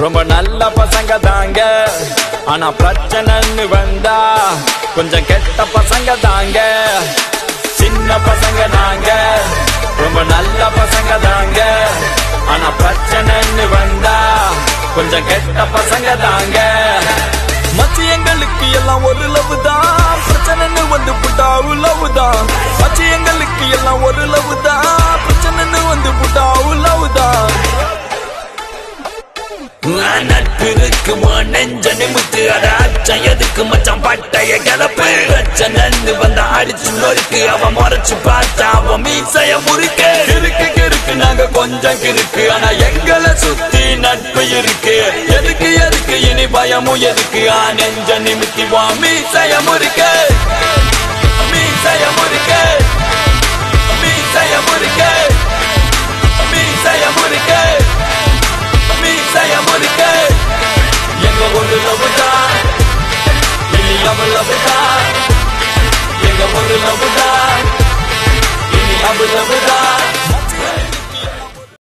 ரொம்ப நல்ல பசங்க தாங்க ஆனா பிரச்சனைன்னு வந்தா கொஞ்சம் கெட்ட பசங்க தாங்க சின்ன பசங்க நாங்க ரொம்ப நல்ல பசங்க தாங்க ஆனா பிரச்சனைன்னு வந்தா கொஞ்சம் கெட்ட பசங்க தாங்க மச்சி எங்களுக்கு எல்லாம் ஒரு லவ் தான் பிரச்சனைன்னு வந்து புட்டா லவ் தான் மச்சி எங்களுக்கு எல்லாம் ஒரு லவ் தான் பிரச்சனைன்னு வந்து புட்டா லவ் தான் நட்பு இருக்கு உன் நெஞ்ச நிமித்து அட அச்சம் எதுக்கு மச்சான் பட்டைய கிளப்பு பிரச்சனைன்னு வந்த அடிச்சு நொறுக்கு அவன் முறைச்சு பார்த்தா அவன் மீசைய முறுக்கு கிறுக்கு கிறுக்கு நாங்க கொஞ்சம் கிறுக்கு ஆனா எங்களை சுத்தி நட்பு இருக்கு எதுக்கு எதுக்கு இனி பயமும் எதுக்கு ஆ நெஞ்ச நிமித்தி வா மீசைய முறுக்கு மீசைய முறுக்கு மீசைய முறுக்கு மீசைய முறுக்கு மீசைய முறுக்கு எங்க ஒரு லவ் தான் இனி அவள் லவ் தான் எங்க ஒரு லவ் தான் இனி அவள் லவ் தான்